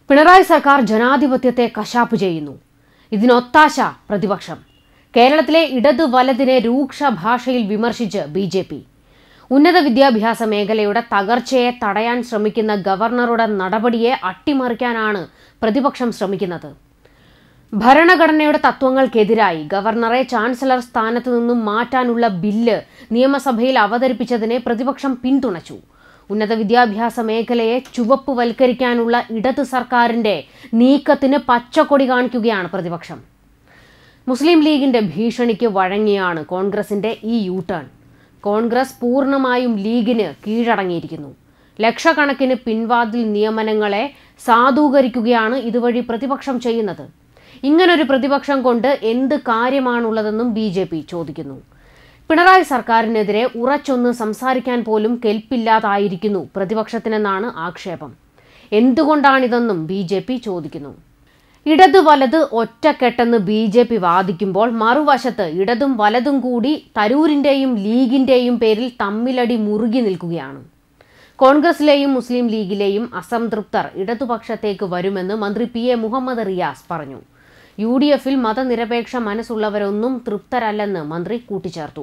പിണറായി സർക്കാർ ജനാധിപത്യത്തെ കശാപ്പ് ചെയ്യുന്നു ഇതിനൊത്താശ പ്രതിപക്ഷം കേരളത്തിലെ ഇടതു വലതിനെ രൂക്ഷ ഭാഷയിൽ വിമർശിച്ച് ബി ജെ പി ഉന്നത വിദ്യാഭ്യാസ മേഖലയുടെ തകർച്ചയെ തടയാൻ ശ്രമിക്കുന്ന ഗവർണറുടെ നടപടിയെ അട്ടിമറിക്കാനാണ് പ്രതിപക്ഷം ശ്രമിക്കുന്നത് ഭരണഘടനയുടെ തത്വങ്ങൾക്കെതിരായി ഗവർണറെ ചാൻസലർ സ്ഥാനത്ത് നിന്നും മാറ്റാനുള്ള ബില്ല് നിയമസഭയിൽ അവതരിപ്പിച്ചതിനെ പ്രതിപക്ഷം പിന്തുണച്ചു ഉന്നത വിദ്യാഭ്യാസ മേഖലയെ ചുവപ്പുവൽക്കരിക്കാനുള്ള ഇടതു സർക്കാരിന്റെ നീക്കത്തിന് പച്ചക്കൊടി കാണിക്കുകയാണ് പ്രതിപക്ഷം മുസ്ലിം ലീഗിന്റെ ഭീഷണിക്ക് വഴങ്ങിയാണ് കോൺഗ്രസിന്റെ ഈ യു ടേൺ കോൺഗ്രസ് പൂർണ്ണമായും ലീഗിന് കീഴടങ്ങിയിരിക്കുന്നു ലക്ഷക്കണക്കിന് പിൻവാതിൽ നിയമനങ്ങളെ സാധൂകരിക്കുകയാണ് ഇതുവഴി പ്രതിപക്ഷം ചെയ്യുന്നത് ഇങ്ങനൊരു പ്രതിപക്ഷം കൊണ്ട് എന്ത് കാര്യമാണുള്ളതെന്നും ബി ജെ പി ചോദിക്കുന്നു പിണറായി സർക്കാരിനെതിരെ ഉറച്ചൊന്ന് സംസാരിക്കാൻ പോലും കെൽപ്പില്ലാതായിരിക്കുന്നു പ്രതിപക്ഷത്തിനെന്നാണ് ആക്ഷേപം എന്തുകൊണ്ടാണിതെന്നും ബി ജെ പി ചോദിക്കുന്നു ഇടതു വലത് ഒറ്റക്കെട്ടെന്ന് ബി ജെ പി വാദിക്കുമ്പോൾ മറുവശത്ത് ഇടതും വലതും കൂടി തരൂരിന്റെയും ലീഗിന്റെയും പേരിൽ തമ്മിലടി മുറുകി നിൽക്കുകയാണ് കോൺഗ്രസിലെയും മുസ്ലിം ലീഗിലെയും അസംതൃപ്തർ ഇടതുപക്ഷത്തേക്ക് വരുമെന്ന് മന്ത്രി പി എ മുഹമ്മദ് റിയാസ് പറഞ്ഞു യു ഡി എഫിൽ മതനിരപേക്ഷ മനസ്സുള്ളവരൊന്നും തൃപ്തരല്ലെന്ന് മന്ത്രി കൂട്ടിച്ചേർത്തു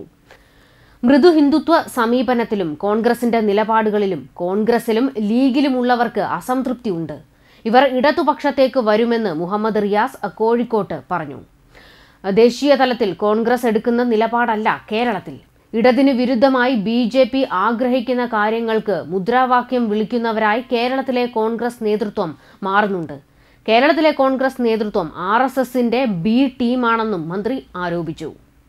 മൃദു ഹിന്ദുത്വ സമീപനത്തിലും കോൺഗ്രസിന്റെ നിലപാടുകളിലും കോൺഗ്രസിലും ലീഗിലുമുള്ളവർക്ക് അസംതൃപ്തിയുണ്ട് ഇവർ ഇടതുപക്ഷത്തേക്ക് വരുമെന്ന് മുഹമ്മദ് റിയാസ് കോഴിക്കോട്ട് പറഞ്ഞു ദേശീയ തലത്തിൽ കോൺഗ്രസ് എടുക്കുന്ന നിലപാടല്ല കേരളത്തിൽ ഇടതിന് വിരുദ്ധമായി ബി ജെ പി ആഗ്രഹിക്കുന്ന കാര്യങ്ങൾക്ക് മുദ്രാവാക്യം വിളിക്കുന്നവരായി കേരളത്തിലെ കോൺഗ്രസ് നേതൃത്വം മാറുന്നുണ്ട് കേരളത്തിലെ കോൺഗ്രസ് നേതൃത്വം ആർ എസ് എസിന്റെ ബി ടീമാണെന്നും മന്ത്രി ആരോപിച്ചു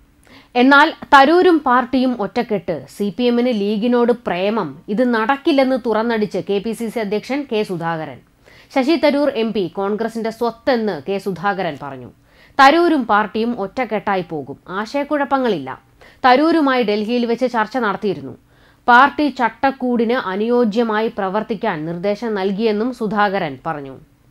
എന്നാൽ തരൂരും പാർട്ടിയും ഒറ്റക്കെട്ട് സി പി എമ്മിന് ലീഗിനോട് പ്രേമം ഇത് നടക്കില്ലെന്ന് തുറന്നടിച്ച് കെ പി സി സി അധ്യക്ഷൻ K Sudhakaran Sasi Tharoor M P കോൺഗ്രസിന്റെ സ്വത്തെന്ന് കെ സുധാകരൻ പറഞ്ഞു തരൂരും പാർട്ടിയും ഒറ്റക്കെട്ടായി പോകും ആശയക്കുഴപ്പങ്ങളില്ല തരൂരുമായി ഡൽഹിയിൽ വെച്ച് ചർച്ച നടത്തിയിരുന്നു പാർട്ടി ചട്ടക്കൂടിന് അനുയോജ്യമായി പ്രവർത്തിക്കാൻ നിർദ്ദേശം നൽകിയെന്നും സുധാകരൻ പറഞ്ഞു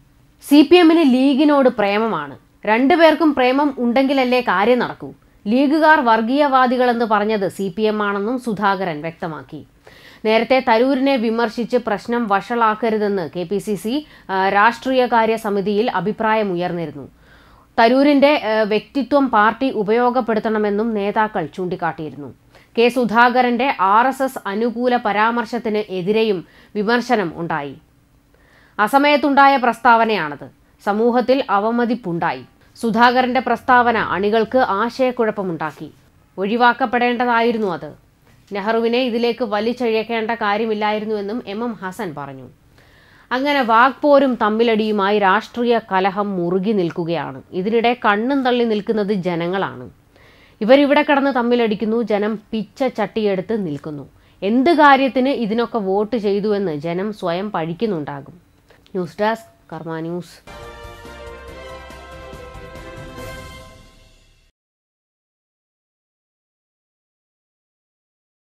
സി പി എമ്മിന് ലീഗിനോട് പ്രേമമാണ് രണ്ടുപേർക്കും പ്രേമം ഉണ്ടെങ്കിലല്ലേ കാര്യം നടക്കൂ ലീഗുകാർ വർഗീയവാദികളെന്ന് പറഞ്ഞത് സി പി എം ആണെന്നും സുധാകരൻ വ്യക്തമാക്കി നേരത്തെ തരൂരിനെ വിമർശിച്ച് പ്രശ്നം വഷളാക്കരുതെന്ന് കെ പി സി സി രാഷ്ട്രീയകാര്യ സമിതിയിൽ അഭിപ്രായമുയർന്നിരുന്നു തരൂരിന്റെ ഏഹ്, വ്യക്തിത്വം പാർട്ടി ഉപയോഗപ്പെടുത്തണമെന്നും നേതാക്കൾ ചൂണ്ടിക്കാട്ടിയിരുന്നു കെ സുധാകരന്റെ ആർ എസ് എസ് അനുകൂല പരാമർശത്തിന് എതിരെയും വിമർശനം ഉണ്ടായി അസമയത്തുണ്ടായ പ്രസ്താവനയാണത് സമൂഹത്തിൽ അവമതിപ്പുണ്ടായി സുധാകരന്റെ പ്രസ്താവന അണികൾക്ക് ആശയക്കുഴപ്പമുണ്ടാക്കി ഒഴിവാക്കപ്പെടേണ്ടതായിരുന്നു അത് നെഹ്റുവിനെ ഇതിലേക്ക് വലിച്ചഴിക്കേണ്ട കാര്യമില്ലായിരുന്നുവെന്നും എം എം ഹസൻ പറഞ്ഞു അങ്ങനെ വാഗ്പോരും തമ്മിലടിയുമായി രാഷ്ട്രീയ കലഹം മുറുകി നിൽക്കുകയാണ് ഇതിനിടെ കണ്ണും തള്ളി നിൽക്കുന്നത് ജനങ്ങളാണ് ഇവരിവിടെ കിടന്ന് തമ്മിലടിക്കുന്നു ജനം പിച്ച ചട്ടിയെടുത്ത് നിൽക്കുന്നു എന്ത് കാര്യത്തിന് ഇതിനൊക്കെ വോട്ട് ചെയ്തുവെന്ന് ജനം സ്വയം പഴിക്കുന്നുണ്ടാകും ന്യൂസ് ഡെസ്ക് കർമ്മ ന്യൂസ്